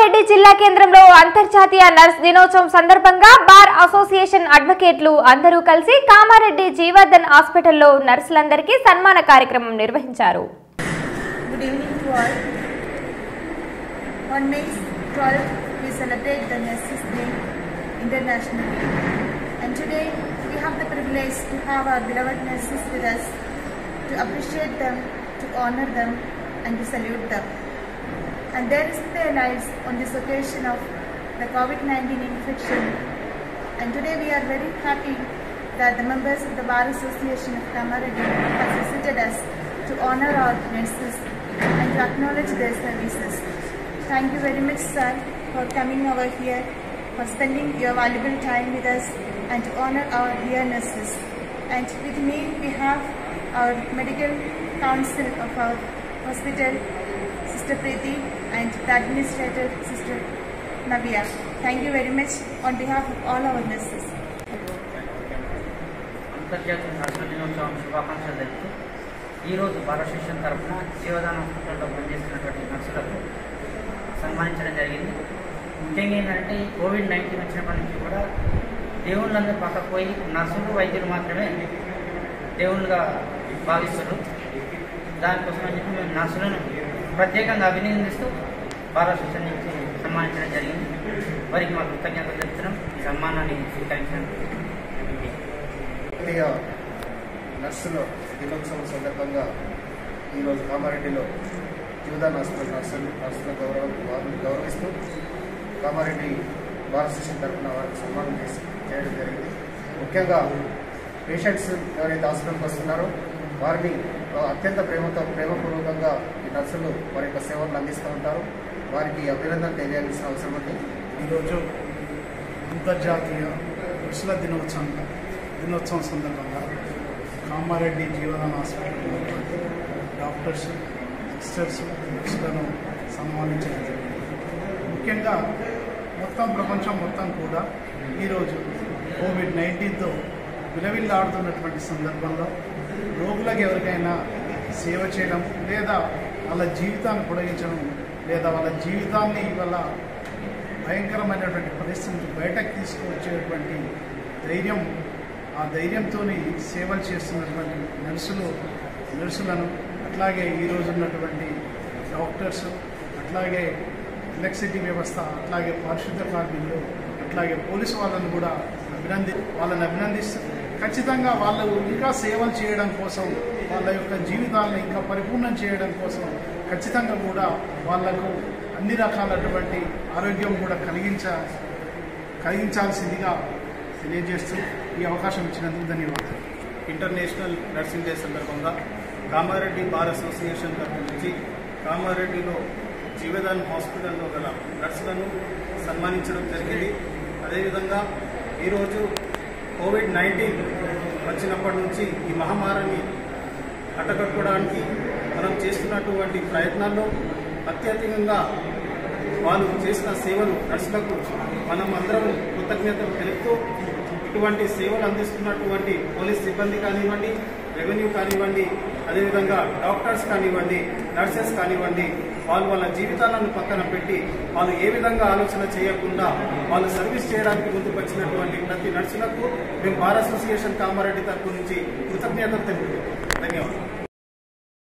కామారెడ్డి జిల్లా కేంద్రంలో అంతర్జాతీయ నర్స్ దినోత్సవం సందర్భంగా బార్ అసోసియేషన్ అడ్వకేట్లు అందరూ కలిసి కామారెడ్డి జీవర్ధన్ హాస్పిటల్లో నర్సులందరికీ సన్మాన కార్యక్రమం నిర్వహించారు Good evening to all. On May 12th, we celebrate the Nurses Day internationally. And today, we have the privilege to have our beloved nurses with us, to appreciate them, to honor them, and to salute them. And they risk their lives on this occasion of the COVID-19 infection. And today, we are very happy that the members of the Bar Association of Kamaradi has visited us to honor our nurses and to acknowledge their services. Thank you very much, sir, for coming over here, for spending your valuable time with us, and to honor our dear nurses. And with me, we have our medical council of our hospital, Sister Preeti, and the administrator, Sister Navia. Thank you very much on behalf of all our nurses. అంతర్జాతీయ నర్సుల దినోత్సవం శుభాకాంక్షలు తెలుపుతూ ఈరోజు భారత శిక్షణ తరఫున జీవదాన హాస్పిటల్లో పనిచేస్తున్నటువంటి నర్సులకు సన్మానించడం జరిగింది ముఖ్యంగా ఏంటంటే ఈ కోవిడ్ నైన్టీన్ వచ్చినప్పటి నుంచి కూడా దేవుళ్ళందరూ పక్కకు పోయి నర్సులు వైద్యులు మాత్రమే దేవుళ్ళుగా భావిస్తారు దానికోసం అని చెప్పి మేము నర్సులను ప్రత్యేకంగా అభినందిస్తూ భారత శిక్షణ నుంచి సన్మానించడం జరిగింది వారికి మా కృతజ్ఞతలు తెలుపుతున్నాం ఈ సన్మానాన్ని స్వీకరించడం జాతీయ నర్సుల దినోత్సవం సందర్భంగా ఈరోజు కామారెడ్డిలో జీవదాన్ హాస్పిటల్ నర్సులు నర్సుల గౌరవం వారిని గౌరవిస్తూ కామారెడ్డి భారత స్టేషన్ తరఫున వారికి సన్మానం చేసి చేయడం జరిగింది ముఖ్యంగా పేషెంట్స్ ఎవరైతే హాస్పిటల్కి వస్తున్నారో వారిని అత్యంత ప్రేమతో ప్రేమపూర్వకంగా ఈ నర్సులు వారి యొక్క సేవలను అందిస్తూ ఉంటారు వారికి అభినందన తెలియాల్సిన అవసరం ఉంది ఈరోజు అంతర్జాతీయ నర్సుల దినోత్సవం దినోత్సవం సందర్భంగా కామారెడ్డి జీవన హాస్పిటల్లో డాక్టర్స్ సిస్టర్స్ నర్సులను సన్మానించడం జరిగింది ముఖ్యంగా మొత్తం ప్రపంచం మొత్తం కూడా ఈరోజు కోవిడ్ నైన్టీన్తో విలవిల్లాడుతున్నటువంటి సందర్భంలో రోగులకు ఎవరికైనా సేవ చేయడం లేదా వాళ్ళ జీవితాన్ని పొడిగించడం లేదా వాళ్ళ జీవితాన్ని ఇవాళ భయంకరమైనటువంటి పరిస్థితి నుంచి బయటకు తీసుకువచ్చేటువంటి ధైర్యం ఆ ధైర్యంతో సేవలు చేస్తున్నటువంటి నర్సులు నర్సులను అట్లాగే ఈరోజు ఉన్నటువంటి డాక్టర్స్ అట్లాగే ఎలక్ట్రిసిటీ వ్యవస్థ అట్లాగే పారిశుద్ధ కార్మికులు అట్లాగే పోలీసు వాళ్ళను కూడా అభినంది వాళ్ళని అభినందిస్తూ ఖచ్చితంగా వాళ్ళు ఇంకా సేవలు చేయడం కోసం వాళ్ళ యొక్క జీవితాలను ఇంకా పరిపూర్ణం చేయడం కోసం ఖచ్చితంగా కూడా వాళ్లకు అన్ని రకాలటువంటి ఆరోగ్యం కూడా కలిగించ కలిగించాల్సిందిగా తెలియజేస్తూ ఈ అవకాశం ఇచ్చినందుకు ధన్యవాదాలు ఇంటర్నేషనల్ నర్సింగ్ డే సందర్భంగా కామారెడ్డి బార్ అసోసియేషన్ తరఫు నుంచి కామారెడ్డిలో జీవదాన్ హాస్పిటల్లో గల నర్సులను సన్మానించడం జరిగింది అదేవిధంగా ఈరోజు కోవిడ్ నైన్టీన్ వచ్చినప్పటి నుంచి ఈ మహమ్మారిని అడ్డగట్టుకోవడానికి మనం చేస్తున్నటువంటి ప్రయత్నాల్లో అత్యధికంగా వాళ్ళు చేసిన సేవలు నర్సులకు మనం అందరం కృతజ్ఞతలు తెలుపుతూ ఇటువంటి సేవలు అందిస్తున్నటువంటి పోలీస్ సిబ్బంది కానివ్వండి రెవెన్యూ కానివ్వండి అదేవిధంగా డాక్టర్స్ కానివ్వండి నర్సెస్ కానివ్వండి వాళ్ళు వాళ్ళ జీవితాలను పక్కన పెట్టి వాళ్ళు ఏ విధంగా ఆలోచన చేయకుండా వాళ్ళు సర్వీస్ చేయడానికి ముందుకు వచ్చినటువంటి ప్రతి నర్సులకు మేము బార్ అసోసియేషన్ కామారెడ్డి తరపు నుంచి కృతజ్ఞతలు తెలుపుతున్నాం ధన్యవాదాలు